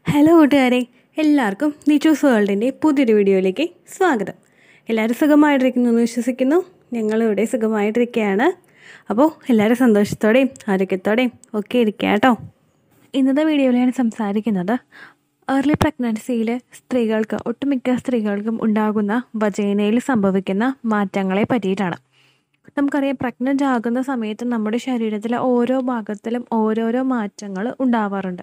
hello കൂട്ടുകാരെ എല്ലാവർക്കും നിച്ചൂസ് വേൾഡിൻ്റെ പുതിയൊരു വീഡിയോയിലേക്ക് സ്വാഗതം എല്ലാവരും സുഖമായിട്ടിരിക്കുന്നു എന്ന് വിശ്വസിക്കുന്നു ഞങ്ങളിവിടെ സുഖമായിട്ടിരിക്കുകയാണ് അപ്പോൾ എല്ലാവരും സന്തോഷത്തോടെയും ആരോഗ്യത്തോടെയും ഒക്കെ ഇരിക്കുക കേട്ടോ ഇന്നത്തെ വീഡിയോയിൽ ഞാൻ സംസാരിക്കുന്നത് ഏർലി പ്രഗ്നൻസിയിൽ സ്ത്രീകൾക്ക് ഒട്ടുമിക്ക സ്ത്രീകൾക്കും ഉണ്ടാകുന്ന വജൈനയിൽ സംഭവിക്കുന്ന മാറ്റങ്ങളെ പറ്റിയിട്ടാണ് നമുക്കറിയാം പ്രഗ്നൻ്റ് ആകുന്ന സമയത്ത് നമ്മുടെ ശരീരത്തിലെ ഓരോ ഭാഗത്തിലും ഓരോരോ മാറ്റങ്ങൾ ഉണ്ടാവാറുണ്ട്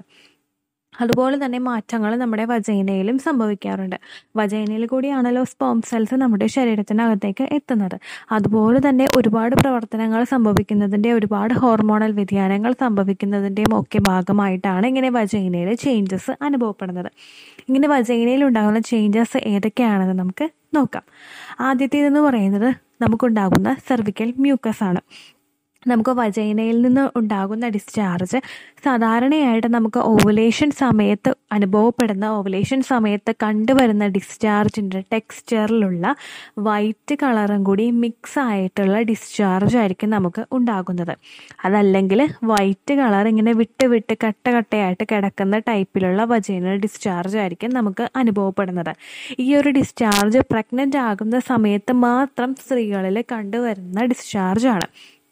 അതുപോലെ തന്നെ മാറ്റങ്ങൾ നമ്മുടെ വജൈനയിലും സംഭവിക്കാറുണ്ട് വജൈനയിൽ കൂടിയാണല്ലോ സ്പോം സെൽസ് നമ്മുടെ ശരീരത്തിനകത്തേക്ക് എത്തുന്നത് അതുപോലെ തന്നെ ഒരുപാട് പ്രവർത്തനങ്ങൾ സംഭവിക്കുന്നതിൻ്റെ ഒരുപാട് ഹോർമോണൽ വ്യതിയാനങ്ങൾ സംഭവിക്കുന്നതിൻ്റെയും ഒക്കെ ഭാഗമായിട്ടാണ് ഇങ്ങനെ വജൈനയിൽ ചേഞ്ചസ് അനുഭവപ്പെടുന്നത് ഇങ്ങനെ വജൈനയിൽ ഉണ്ടാകുന്ന ചേഞ്ചസ് ഏതൊക്കെയാണെന്ന് നമുക്ക് നോക്കാം ആദ്യത്തേതെന്ന് പറയുന്നത് നമുക്കുണ്ടാകുന്ന സെർവിക്കൽ മ്യൂക്കസ് ആണ് നമുക്ക് വജൈനയിൽ നിന്ന് ഉണ്ടാകുന്ന ഡിസ്ചാർജ് സാധാരണയായിട്ട് നമുക്ക് ഓവുലേഷൻ സമയത്ത് അനുഭവപ്പെടുന്ന ഓവുലേഷൻ സമയത്ത് കണ്ടുവരുന്ന ഡിസ്ചാർജിൻ്റെ ടെക്സ്ചറിലുള്ള വൈറ്റ് കളറും കൂടി മിക്സ് ആയിട്ടുള്ള ഡിസ്ചാർജ് ആയിരിക്കും നമുക്ക് ഉണ്ടാകുന്നത് അതല്ലെങ്കിൽ വൈറ്റ് കളർ ഇങ്ങനെ വിട്ട് വിട്ട് കട്ട കട്ടയായിട്ട് കിടക്കുന്ന ടൈപ്പിലുള്ള വജൈനൽ ഡിസ്ചാർജ് ആയിരിക്കും നമുക്ക് അനുഭവപ്പെടുന്നത് ഈ ഒരു ഡിസ്ചാർജ് പ്രഗ്നൻ്റ് ആകുന്ന സമയത്ത് മാത്രം സ്ത്രീകളിൽ കണ്ടുവരുന്ന ഡിസ്ചാർജാണ്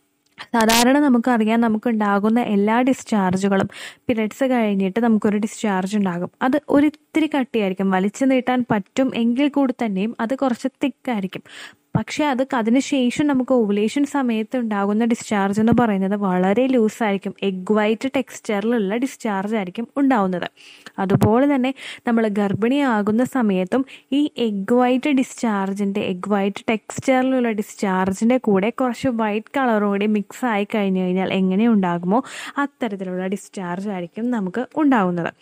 സാധാരണ നമുക്കറിയാം നമുക്കുണ്ടാകുന്ന എല്ലാ ഡിസ്ചാർജുകളും പീരിയഡ്സ് കഴിഞ്ഞിട്ട് നമുക്കൊരു ഡിസ്ചാർജ് ഉണ്ടാകും അത് ഒരിത്തിരി കട്ടിയായിരിക്കും വലിച്ചു നീട്ടാൻ പറ്റും എങ്കിൽ കൂടി തന്നെയും അത് കുറച്ച് തിക്കായിരിക്കും പക്ഷേ അത് അതിന് ശേഷം നമുക്ക് ഓവുലേഷൻ സമയത്ത് ഉണ്ടാകുന്ന ഡിസ്ചാർജ് എന്ന് പറയുന്നത് വളരെ ലൂസായിരിക്കും എഗ് വൈറ്റ് ടെക്സ്ചറിലുള്ള ഡിസ്ചാർജ് ആയിരിക്കും ഉണ്ടാവുന്നത് അതുപോലെ തന്നെ നമ്മൾ ഗർഭിണിയാകുന്ന സമയത്തും ഈ എഗ് വൈറ്റ് ഡിസ്ചാർജിൻ്റെ എഗ് വൈറ്റ് ടെക്സ്ചറിലുള്ള ഡിസ്ചാർജിൻ്റെ കൂടെ കുറച്ച് വൈറ്റ് കളറും കൂടി മിക്സ് ആയി കഴിഞ്ഞു കഴിഞ്ഞാൽ എങ്ങനെ ഉണ്ടാകുമോ അത്തരത്തിലുള്ള ഡിസ്ചാർജ് ആയിരിക്കും നമുക്ക് ഉണ്ടാകുന്നത്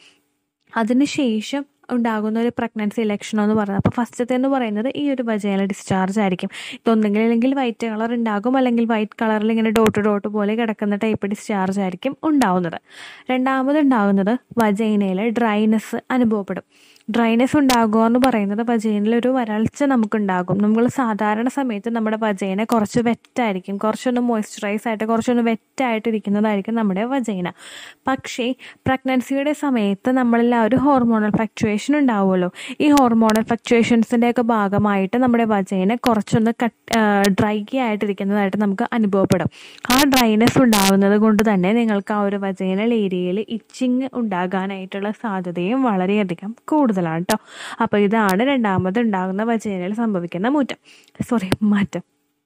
അതിനുശേഷം ഉണ്ടാകുന്ന ഒരു പ്രഗ്നൻസി ലക്ഷണം എന്ന് പറയുന്നത് അപ്പോൾ ഫസ്റ്റത്തെ എന്ന് പറയുന്നത് ഈ ഒരു വജൈനൽ ഡിസ്ചാർജ് ആയിരിക്കും ഇതൊന്നെങ്കിൽ അല്ലെങ്കിൽ വൈറ്റ് കളർ ഉണ്ടാകും അല്ലെങ്കിൽ വൈറ്റ് കളറിൽ ഇങ്ങനെ ഡോട്ട് ഡോട്ട് പോലെ കിടക്കുന്ന ടൈപ്പ് ഡിസ്ചാർജ് ആയിരിക്കും ഉണ്ടാവുന്നത് രണ്ടാമത് ഉണ്ടാകുന്നത് വജൈനയിൽ ഡ്രൈനെസ് അനുഭവപ്പെടും ഡ്രൈനെസ് ഉണ്ടാകുക എന്ന് പറയുന്നത് വജൈനയിൽ ഒരു വരൾച്ച നമുക്കുണ്ടാകും നമ്മൾ സാധാരണ സമയത്ത് നമ്മുടെ വജൈന കുറച്ച് വെറ്റായിരിക്കും കുറച്ചൊന്ന് മോയ്സ്ചറൈസ് ആയിട്ട് കുറച്ചൊന്ന് വെറ്റായിട്ട് ഇരിക്കുന്നതായിരിക്കും നമ്മുടെ വജൈന പക്ഷേ പ്രഗ്നൻസിയുടെ സമയത്ത് നമ്മളിൽ ആ ഒരു ഹോർമോണൽ ഫ്ലക്ച്വേഷൻ ഉണ്ടാവുമല്ലോ ഈ ഹോർമോണൽ ഫ്ലക്ച്വേഷൻസിൻ്റെ ഒക്കെ ഭാഗമായിട്ട് നമ്മുടെ വജൈന കുറച്ചൊന്ന് കട്ട് ഡ്രൈ ആയിട്ടിരിക്കുന്നതായിട്ട് നമുക്ക് അനുഭവപ്പെടും ആ ഡ്രൈനെസ് ഉണ്ടാകുന്നത് കൊണ്ട് തന്നെ നിങ്ങൾക്ക് ആ ഒരു വജൈനൽ ഏരിയയിൽ ഇച്ചിങ് ഉണ്ടാകാനായിട്ടുള്ള സാധ്യതയും വളരെയധികം കൂടുതലാണ് കേട്ടോ അപ്പോൾ ഇതാണ് രണ്ടാമത് ഉണ്ടാകുന്ന വജൈനയിൽ സംഭവിക്കുന്ന മൂറ്റം സോറി മാറ്റം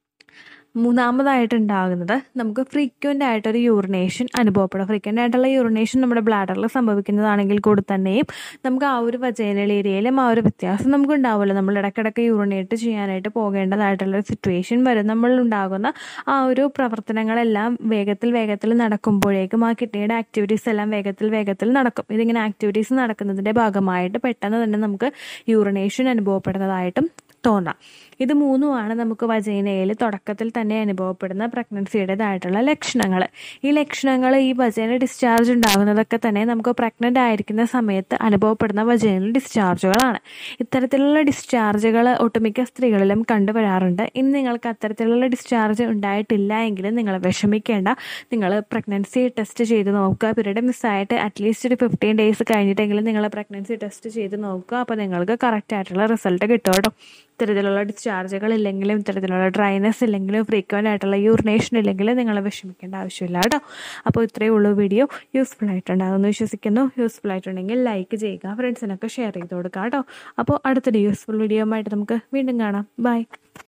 മൂന്നാമതായിട്ട് ഉണ്ടാകുന്നത് നമുക്ക് ഫ്രീക്വൻ്റ് ആയിട്ടൊരു യൂറിനേഷൻ അനുഭവപ്പെടും ഫ്രീക്വൻ്റ് ആയിട്ടുള്ള യൂറിനേഷൻ നമ്മുടെ ബ്ലാഡറിൽ സംഭവിക്കുന്നതാണെങ്കിൽ കൂടി തന്നെയും നമുക്ക് ആ ഒരു വജൈനൽ ഏരിയയിലും ആ ഒരു വ്യത്യാസം നമുക്ക് ഉണ്ടാവുമല്ലോ നമ്മൾ ഇടയ്ക്കിടയ്ക്ക് യൂറിനേറ്റ് ചെയ്യാനായിട്ട് പോകേണ്ടതായിട്ടുള്ള ഒരു സിറ്റുവേഷൻ വരും നമ്മൾ ഉണ്ടാകുന്ന ആ ഒരു പ്രവർത്തനങ്ങളെല്ലാം വേഗത്തിൽ വേഗത്തിൽ നടക്കുമ്പോഴേക്കും ആ കിഡ്നിയുടെ ആക്ടിവിറ്റീസ് എല്ലാം വേഗത്തിൽ വേഗത്തിൽ നടക്കും ഇതിങ്ങനെ ആക്ടിവിറ്റീസ് നടക്കുന്നതിൻ്റെ ഭാഗമായിട്ട് പെട്ടെന്ന് തന്നെ നമുക്ക് യൂറിനേഷൻ അനുഭവപ്പെടുന്നതായിട്ടും തോന്നാം ഇത് മൂന്നുമാണ് നമുക്ക് വജൈനയിൽ തുടക്കത്തിൽ തന്നെ അനുഭവപ്പെടുന്ന പ്രഗ്നൻസിയുടേതായിട്ടുള്ള ലക്ഷണങ്ങൾ ഈ ലക്ഷണങ്ങൾ ഈ വജൈന ഡിസ്ചാർജ് ഉണ്ടാകുന്നതൊക്കെ തന്നെ നമുക്ക് പ്രഗ്നൻ്റ് ആയിരിക്കുന്ന സമയത്ത് അനുഭവപ്പെടുന്ന വജൈനൽ ഡിസ്ചാർജുകളാണ് ഇത്തരത്തിലുള്ള ഡിസ്ചാർജുകൾ ഒട്ടുമിക്ക സ്ത്രീകളിലും കണ്ടുവരാറുണ്ട് ഇനി നിങ്ങൾക്ക് അത്തരത്തിലുള്ള ഡിസ്ചാർജ് ഉണ്ടായിട്ടില്ല എങ്കിലും നിങ്ങൾ വിഷമിക്കേണ്ട നിങ്ങൾ പ്രഗ്നൻസി ടെസ്റ്റ് ചെയ്ത് നോക്കുക പീരീഡ് മിസ്സായിട്ട് അറ്റ്ലീസ്റ്റ് ഒരു ഫിഫ്റ്റീൻ ഡേയ്സ് കഴിഞ്ഞിട്ടെങ്കിലും നിങ്ങൾ പ്രഗ്നൻസി ടെസ്റ്റ് ചെയ്ത് നോക്കുക അപ്പോൾ നിങ്ങൾക്ക് കറക്റ്റ് ആയിട്ടുള്ള റിസൾട്ട് കിട്ടും കേട്ടോ ഇത്തരത്തിലുള്ള ഡിസ്ചാർജുകൾ ഇല്ലെങ്കിലും ഇത്തരത്തിലുള്ള ഡ്രൈനെസ് ഇല്ലെങ്കിലും ഫ്രീക്വൻ്റ് ആയിട്ടുള്ള യൂറിനേഷൻ ഇല്ലെങ്കിലും നിങ്ങൾ വിഷമിക്കേണ്ട ആവശ്യമില്ല കേട്ടോ അപ്പോൾ ഇത്രയേ ഉള്ളൂ വീഡിയോ യൂസ്ഫുൾ ആയിട്ടുണ്ടാകുമെന്ന് വിശ്വസിക്കുന്നു യൂസ്ഫുൾ ആയിട്ടുണ്ടെങ്കിൽ ലൈക്ക് ചെയ്യുക ഫ്രണ്ട്സിനൊക്കെ ഷെയർ ചെയ്ത് കൊടുക്കുക കേട്ടോ അപ്പോൾ അടുത്തൊരു യൂസ്ഫുൾ വീഡിയോ ആയിട്ട് നമുക്ക് വീണ്ടും കാണാം ബൈ